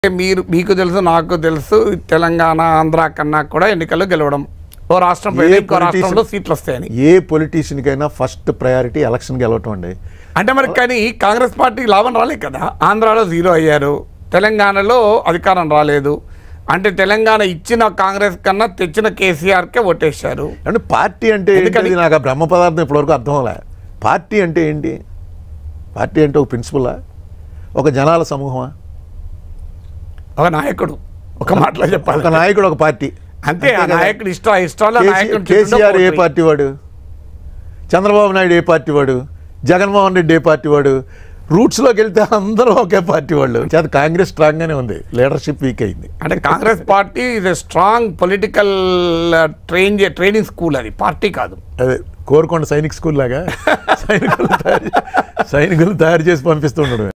మీరు మీకు తెలుసు నాకు తెలుసు తెలంగాణ ఆంధ్ర కన్నా కూడా ఎన్నికల్లో గెలవడం ఓ రాష్ట్రం పోయినా ఇంకో politician- రాష్ట్రంలో సీట్లు వస్తాయని ఏ పొలిటీషియన్కైనా ఫస్ట్ ప్రయారిటీ ఎలక్షన్ గెలవటం అండి అంటే మరి కానీ కాంగ్రెస్ పార్టీకి లాభం రాలేదు కదా ఆంధ్రాలో జీరో అయ్యారు తెలంగాణలో అధికారం రాలేదు అంటే తెలంగాణ ఇచ్చిన కాంగ్రెస్ కన్నా తెచ్చిన కేసీఆర్కే ఓటేశారు అంటే పార్టీ అంటే ఏంటి ఎందుకని? అది నాకు ఆ బ్రహ్మ పదార్థం ఇప్పటివరకు అర్థం అవలే పార్టీ అంటే ఏంటి పార్టీ అంటే ఒక ప్రిన్సిపలా ఒక జనాల సమూహమా ఒక నాయకుడు ఒక మాటలో చెప్పాలి ఒక నాయకుడు ఒక పార్టీ అంతే ఆ కదా? నాయకుడు ఇష్టం ఇష్టాల కేసీ- నాయకుడు కేసీఆర్ ఏ పార్టీ వాడు చంద్రబాబు నాయుడు ఏ పార్టీ వాడు జగన్మోహన్ రెడ్డి ఏ పార్టీ వాడు రూట్స్లోకి వెళ్తే అందరూ ఒకే పార్టీ వాళ్ళు చేత కాంగ్రెస్ స్ట్రాంగ్గానే ఉంది లీడర్షిప్ వీక్ అయింది అంటే Congress party is a strong political train training school అది పార్టీ కాదు అదే కోరుకొండ సైనిక్ స్కూల్ లాగా సైనికులు తయారు సైనికులు తయారు చేసి పంపిస్తుండడం